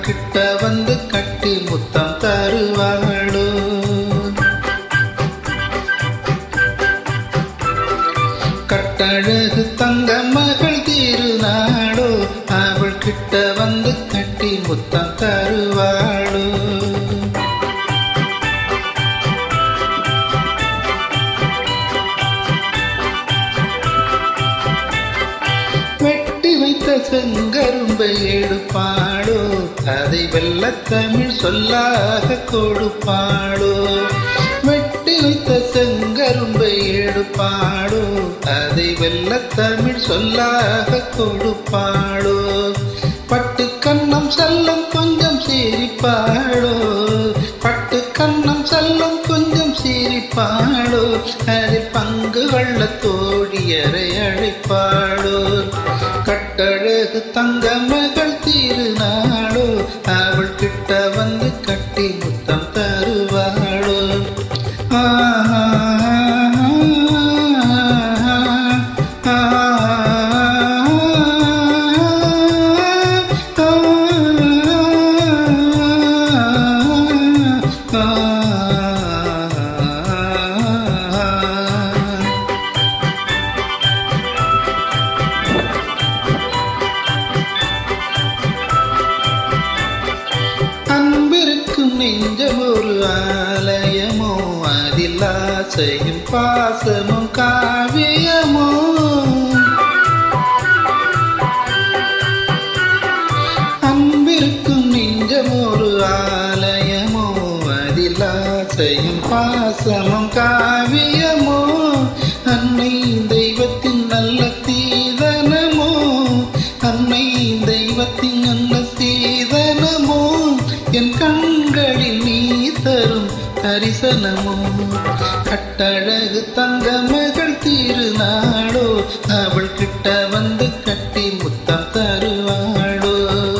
கிட்ட வந்து கட்டி முத்தம் தருவாளோ கட்டழகு தங்க மகள் திருநாளோ அவள் கிட்ட வந்து கட்டி முத்தம் தருவாளோ வெட்டி வைத்த செங்கரும்பை எடுப்பாளோ அதை வெல்ல தமிழ் சொல்லாக கொடுப்பாளோ வெட்டி வைத்த செங்கரும்பை எடுப்பாளோ அதை வெல்ல தமிழ் சொல்லாக கொடுப்பாளோ பட்டு கண்ணம் செல்லம் கொஞ்சம் சிரிப்பாளோ பட்டு கண்ணம் செல்லம் கொஞ்சம் சிரிப்பாளோ அதில் பங்கு வள்ள தோழியரை அழைப்பாளோ கட்டழகு தங்க மகள் திருநாளோ அவள் கிட்ட வந்து கட்டி முத்தம் தருவாளோ ஆஹா அன்பிருக்கும் நெஞ்சம் ஒரு ஆலயமோ அதில் ஆசையும் பாசமும் காவியமோ அன்பிருக்கும் நெஞ்சம் ஒரு ஆலயமோ அதில் ஆசையும் பாசமும் காவியமோ அன்னை தெய்வத்தின் நல்ல தீதனமோ அன்னை தெய்வத்தின் நல்ல சீதனமோ என் கண்களில் நீ தரும் தரிசனமோ கட்டழகு தங்க மகள் திருநாளோ அவள் கிட்ட வந்து கட்டி முத்தம் தருவாளோ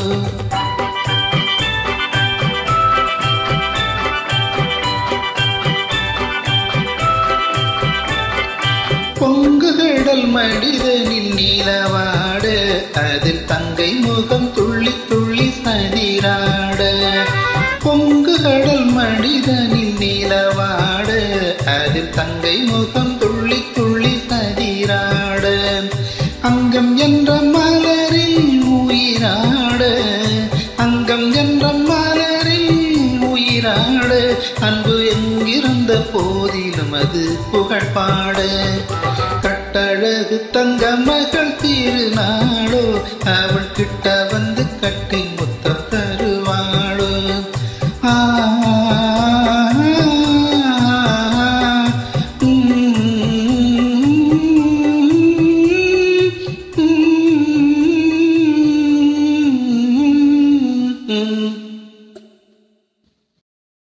பொங்குகடல் மனிதனின் நீலவாட அதில் தங்கை முகம் துள்ளி துள்ளி சதிராட பொங்குகடல் மனிதனின் நீலவாட அதில் தங்கை முகம் துள்ளி துள்ளி சதிராட அங்கம் என்ற மலரில் உயிராட அங்கம் என்ற மலரில் உயிராட அன்பு எங்கிருந்த போதிலும் அது புகழ் பாட கட்டழகு தங்க மகள் திருநாளோ அவள் கிட்ட வந்து கட்டி